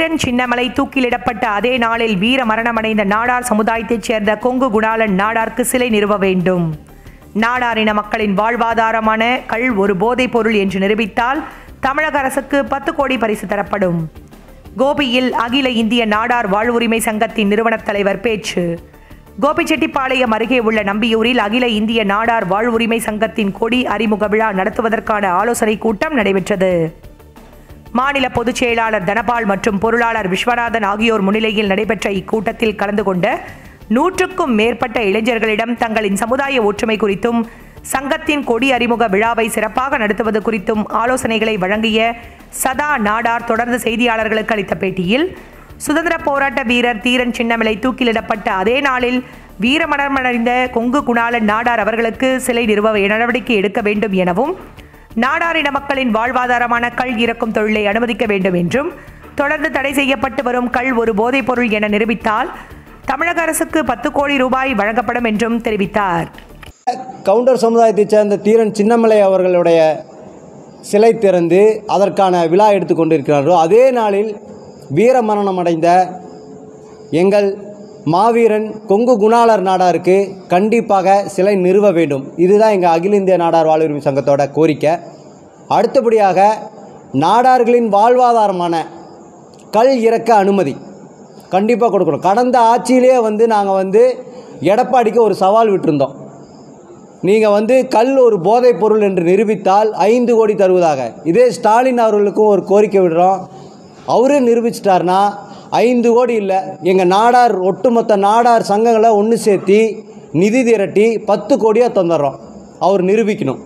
தீரன் சின்னமலை தூக்கிலிடப்பட்ட அதே நாளில் வீர மரணமடைந்த நாடார் சமுதாயத்தைச் சேர்ந்த கொங்கு குணாளன் நாடாருக்கு சிலை நிறுவ வேண்டும் நாடாரின மக்களின் வாழ்வாதாரமான கள் ஒரு போதைப் பொருள் என்று நிரூபித்தால் தமிழக அரசுக்கு பத்து கோடி பரிசு தரப்படும் கோபியில் அகில இந்திய நாடார் வாழ்வுரிமை சங்கத்தின் நிறுவனத் தலைவர் பேச்சு கோபிச்செட்டிப்பாளையம் அருகே உள்ள நம்பியூரில் அகில இந்திய நாடார் வாழ்வுரிமை சங்கத்தின் கொடி அறிமுக விழா நடத்துவதற்கான ஆலோசனைக் கூட்டம் நடைபெற்றது மாநில பொதுச் செயலாளர் தனபால் மற்றும் பொருளாளர் விஸ்வநாதன் ஆகியோர் முன்னிலையில் நடைபெற்ற இக்கூட்டத்தில் கலந்து கொண்ட நூற்றுக்கும் மேற்பட்ட இளைஞர்களிடம் தங்களின் சமுதாய ஒற்றுமை குறித்தும் சங்கத்தின் கொடி அறிமுக விழாவை சிறப்பாக நடத்துவது குறித்தும் ஆலோசனைகளை வழங்கிய சதா நாடார் தொடர்ந்து செய்தியாளர்களுக்கு அளித்த பேட்டியில் சுதந்திர போராட்ட வீரர் தீரன் சின்னமலை தூக்கிலிடப்பட்ட அதே நாளில் வீரமரணமடைந்த கொங்கு குணாளன் நாடார் அவர்களுக்கு சிலை நிறுவ நடவடிக்கை எடுக்க வேண்டும் எனவும் நாடாரின மக்களின் வாழ்வாதாரமான கள் இறக்கும் தொழிலை அனுமதிக்க வேண்டும் என்றும் தொடர்ந்து தடை செய்யப்பட்டு வரும் கள் ஒரு போதைப் பொருள் என நிரூபித்தால் தமிழக அரசுக்கு பத்து கோடி ரூபாய் வழங்கப்படும் என்றும் தெரிவித்தார் கவுண்டர் சமுதாயத்தைச் சேர்ந்த தீரன் சின்னமலை அவர்களுடைய சிலை திறந்து அதற்கான விழா எடுத்துக்கொண்டிருக்கிறார்களோ அதே நாளில் வீர மரணம் அடைந்த எங்கள் மாவீரன் கொங்கு குணாளர் நாடாருக்கு கண்டிப்பாக சிலை நிறுவ வேண்டும் இதுதான் எங்கள் அகில இந்திய நாடார் வாழ்வுரிமை சங்கத்தோட கோரிக்கை அடுத்தபடியாக நாடார்களின் வாழ்வாதாரமான கல் இறக்க அனுமதி கண்டிப்பாக கொடுக்கணும் கடந்த ஆட்சியிலே வந்து நாங்கள் வந்து எடப்பாடிக்கு ஒரு சவால் விட்டிருந்தோம் நீங்கள் வந்து கல் ஒரு போதைப் பொருள் என்று நிரூபித்தால் ஐந்து கோடி தருவதாக இதே ஸ்டாலின் அவர்களுக்கும் ஒரு கோரிக்கை விடுறோம் அவரே நிரூபிச்சிட்டார்னா ஐந்து கோடி இல்லை எங்கள் நாடார் ஒட்டுமொத்த நாடார் சங்கங்களை ஒன்று சேர்த்தி நிதி திரட்டி பத்து கோடியாக தந்துடுறோம் அவர் நிரூபிக்கணும்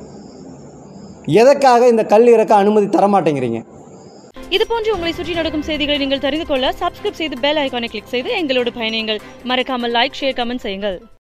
எதற்காக இந்த கல் இறக்க அனுமதி தர மாட்டேங்கிறீங்க இது போன்று உங்களை சுற்றி நடக்கும் செய்திகளை நீங்கள் தெரிந்து கொள்ள சப்ஸ்கிரைப் செய்து பெல் ஐகானை கிளிக் செய்து எங்களோடு பயணியுங்கள் மறக்காமல் லைக் ஷேர் கமெண்ட் செய்யுங்கள்